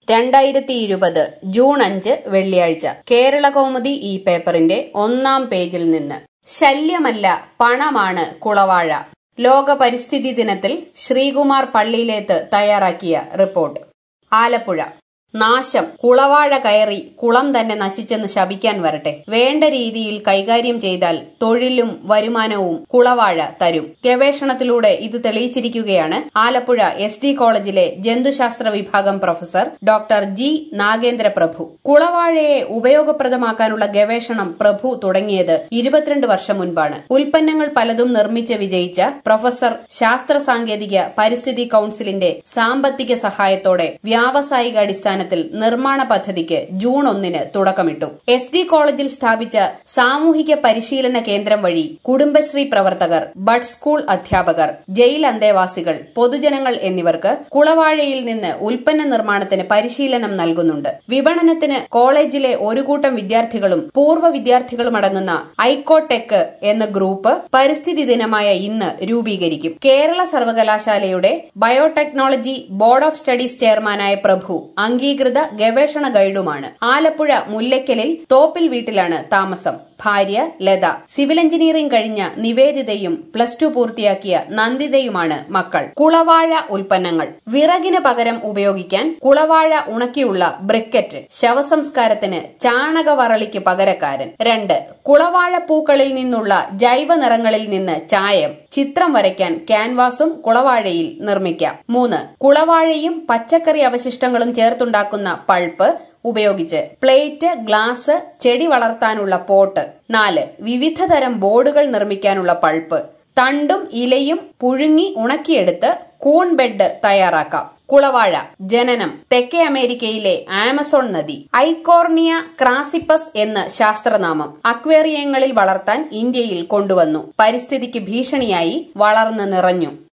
രണ്ടായിരത്തി ഇരുപത് ജൂൺ അഞ്ച് വെള്ളിയാഴ്ച കേരള കൗമുദി ഈ പേപ്പറിന്റെ ഒന്നാം പേജിൽ നിന്ന് ശല്യമല്ല പണമാണ് കുളവാഴ ലോക പരിസ്ഥിതി ദിനത്തിൽ ശ്രീകുമാർ പള്ളിയിലേത്ത് തയ്യാറാക്കിയ റിപ്പോർട്ട് ആലപ്പുഴ നാശം കുളവാഴ കയറി കുളം തന്നെ നശിച്ചെന്ന് ശപിക്കാൻ വരട്ടെ വേണ്ട രീതിയിൽ കൈകാര്യം ചെയ്താൽ തൊഴിലും വരുമാനവും കുളവാഴ തരും ഗവേഷണത്തിലൂടെ ഇത് തെളിയിച്ചിരിക്കുകയാണ് ആലപ്പുഴ എസ് ഡി കോളേജിലെ ജന്തുശാസ്ത്ര വിഭാഗം professor doctor G Nagendra Prabhu കുളവാഴയെ ഉപയോഗപ്രദമാക്കാനുള്ള ഗവേഷണം പ്രഭു തുടങ്ങിയത് ഇരുപത്തിരണ്ട് വർഷം മുൻപാണ് ഉൽപ്പന്നങ്ങൾ പലതും നിർമ്മിച്ച് വിജയിച്ച പ്രൊഫസർ ശാസ്ത്ര സാങ്കേതിക പരിസ്ഥിതി കൌൺസിലിന്റെ സാമ്പത്തിക സഹായത്തോടെ വ്യാവസായിക അടിസ്ഥാനത്തിൽ നിർമ്മാണ പദ്ധതിക്ക് ജൂൺ ഒന്നിന് തുടക്കമിട്ടു എസ് ഡി കോളേജിൽ സ്ഥാപിച്ച സാമൂഹിക പരിശീലന കേന്ദ്രം വഴി കുടുംബശ്രീ പ്രവർത്തകർ ബഡ് സ്കൂൾ അധ്യാപകർ ജയിൽ അന്തേവാസികൾ പൊതുജനങ്ങൾ എന്നിവർക്ക് കുളവാഴയിൽ നിന്ന് ഉൽപ്പന്ന നിർമ്മാണത്തിന് പരിശീലനം നൽകുന്നുണ്ട് വിപണനത്തിന് കോളേജിലെ ഒരു കൂട്ടം വിദ്യാർത്ഥികളും പൂർവ്വ വിദ്യാർത്ഥികളും അടങ്ങുന്ന ഐക്കോടെക് എന്ന ഗ്രൂപ്പ് പരിസ്ഥിതി ദിനമായ ഇന്ന് രൂപീകരിക്കും കേരള സർവകലാശാലയുടെ ബയോടെക്നോളജി ബോർഡ് ഓഫ് സ്റ്റഡീസ് ചെയർമാനായ പ്രഭു അംഗീകൃത ഗവേഷണ ഗൈഡുമാണ് ആലപ്പുഴ മുല്ലയ്ക്കലിൽ തോപ്പിൽ വീട്ടിലാണ് താമസം ഭാര്യ ലത സിവിൽ എഞ്ചിനീയറിംഗ് കഴിഞ്ഞ നിവേദിതയും പ്ലസ് ടു പൂർത്തിയാക്കിയ നന്ദിതയുമാണ് മക്കൾ കുളവാഴ ഉൽപ്പന്നങ്ങൾ വിറകിന് പകരം ഉപയോഗിക്കാൻ കുളവാഴ ഉണക്കിയുള്ള ബ്രിക്കറ്റ് ശവസംസ്കാരത്തിന് ചാണകവറളിക്ക് പകരക്കാരൻ രണ്ട് കുളവാഴ പൂക്കളിൽ നിന്നുള്ള ജൈവ നിറങ്ങളിൽ നിന്ന് ചായം ചിത്രം വരയ്ക്കാൻ ക്യാൻവാസും കുളവാഴയിൽ നിർമ്മിക്കാം മൂന്ന് കുളവാഴയും പച്ചക്കറി അവശിഷ്ടങ്ങളും ചേർത്തുണ്ടാക്കുന്ന പൾപ്പ് ഉപയോഗിച്ച് പ്ലേറ്റ് ഗ്ലാസ് ചെടി വളർത്താനുള്ള പോട്ട് നാല് വിവിധ തരം ബോർഡുകൾ നിർമ്മിക്കാനുള്ള പൾപ്പ് തണ്ടും ഇലയും പുഴുങ്ങി ഉണക്കിയെടുത്ത് കൂൺ ബെഡ് തയ്യാറാക്കാം കുളവാഴ ജനനം തെക്കേ അമേരിക്കയിലെ ആമസോൺ നദി ഐക്കോർണിയ ക്രാസിപ്പസ് എന്ന് ശാസ്ത്രനാമം അക്വേറിയങ്ങളിൽ വളർത്താൻ ഇന്ത്യയിൽ കൊണ്ടുവന്നു പരിസ്ഥിതിക്ക് ഭീഷണിയായി വളർന്നു നിറഞ്ഞു